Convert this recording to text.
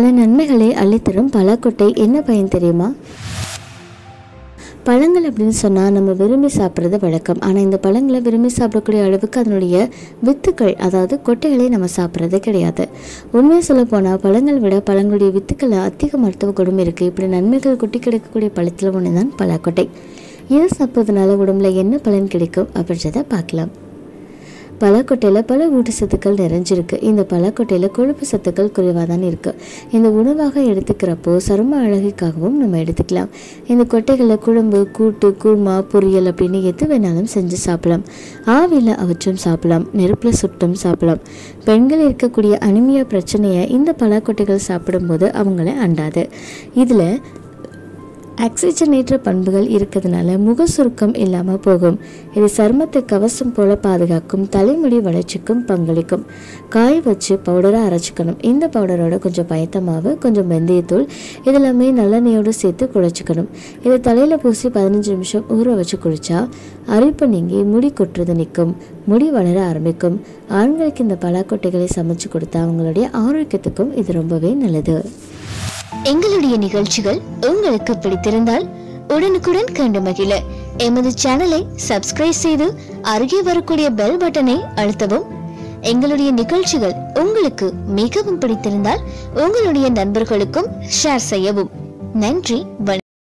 பல நன்மைகளை அள்ளித்தரும் பலாக்கொட்டை என்ன பயன் தெரியுமா பழங்கள் அப்படின்னு சொன்னால் நம்ம விரும்பி சாப்பிட்றது வழக்கம் ஆனால் இந்த பழங்களை விரும்பி சாப்பிடக்கூடிய அளவுக்கு அதனுடைய வித்துக்கள் அதாவது கொட்டைகளை நம்ம சாப்பிட்றது கிடையாது உண்மையை சொல்ல போனால் பழங்கள் விட பழங்களுடைய வித்துக்களில் அதிக மருத்துவ குணம் இருக்குது இப்படி நன்மைகள் கொட்டி கிடக்கக்கூடிய பழத்தில் ஒன்று தான் பலாக்கொட்டை இதை சாப்பிட்றதுனால உடம்புல என்ன பலன் கிடைக்கும் அப்படின்றத பார்க்கலாம் பலாக்கொட்டையில் பல ஊட்டச்சத்துக்கள் நிறைஞ்சிருக்கு இந்த பலாக்கொட்டையில் கொழுப்பு சத்துக்கள் குறைவாக தான் இருக்குது இந்த உணவாக எடுத்துக்கிறப்போ சரும அழகுக்காகவும் நம்ம எடுத்துக்கலாம் இந்த கொட்டைகளில் குழம்பு கூட்டு கூழ்மா பொரியல் அப்படின்னு எது வேணாலும் செஞ்சு சாப்பிடலாம் ஆவியில் அவற்றும் சாப்பிடலாம் நெருப்பில் சுட்டும் சாப்பிடலாம் பெண்கள் இருக்கக்கூடிய அனிமியா பிரச்சனையை இந்த பலாக்கொட்டைகள் சாப்பிடும்போது அவங்கள அண்டாது இதில் ஆக்சிஜனேற்ற பண்புகள் இருக்கிறதுனால முக சுருக்கம் இல்லாமல் போகும் இது சருமத்தை கவசம் போல பாதுகாக்கும் தலைமுடி வளர்ச்சிக்கும் பங்களிக்கும் காய வச்சு பவுடராக அரைச்சிக்கணும் இந்த பவுடரோட கொஞ்சம் பயத்த மாவு கொஞ்சம் வெந்தயத்தூள் இதெல்லாமே நல்லெண்ணெயோடு சேர்த்து குழைச்சிக்கணும் இதை தலையில் பூசி பதினஞ்சு நிமிஷம் ஊற வச்சு குளிச்சா அரிப்பு நீங்கி முடி கொட்டுறது நிற்கும் முடி வளர ஆரம்பிக்கும் ஆண்களுக்கு இந்த பலாக்கொட்டைகளை சமைச்சு கொடுத்தா அவங்களுடைய ஆரோக்கியத்துக்கும் இது ரொம்பவே நல்லது எங்களுடைய நிகழ்ச்சிகள் உங்களுக்கு பிடித்திருந்தால் உடனுக்குடன் கண்டு மகிழ எமது சேனலை சப்ஸ்கிரைப் செய்து அருகே வரக்கூடிய பெல் பட்டனை அழுத்தவும் எங்களுடைய நிகழ்ச்சிகள் உங்களுக்கு மிகவும் பிடித்திருந்தால் உங்களுடைய நண்பர்களுக்கும் ஷேர் செய்யவும் நன்றி வணக்கம்